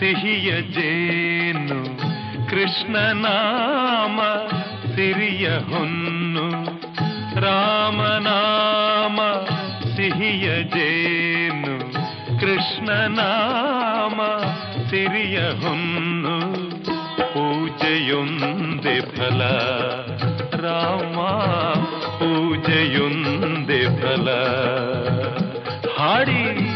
ಸಿಹಿಯ ಜೇನು ಕೃಷ್ಣನಾಮ ಸಿರಿಯ ಹೊನ್ನು ರಾಮನಾಮ ಸಿಹಿಯ ಜೇನು ಕೃಷ್ಣನಾಮ ಸಿರಿಯ ಹೊನ್ನು ಪೂಜೆಯೊಂದೆ ಫಲ ರಾಮ ಪೂಜೆಯೊಂದೆ ಫಲ ಹಾಡಿ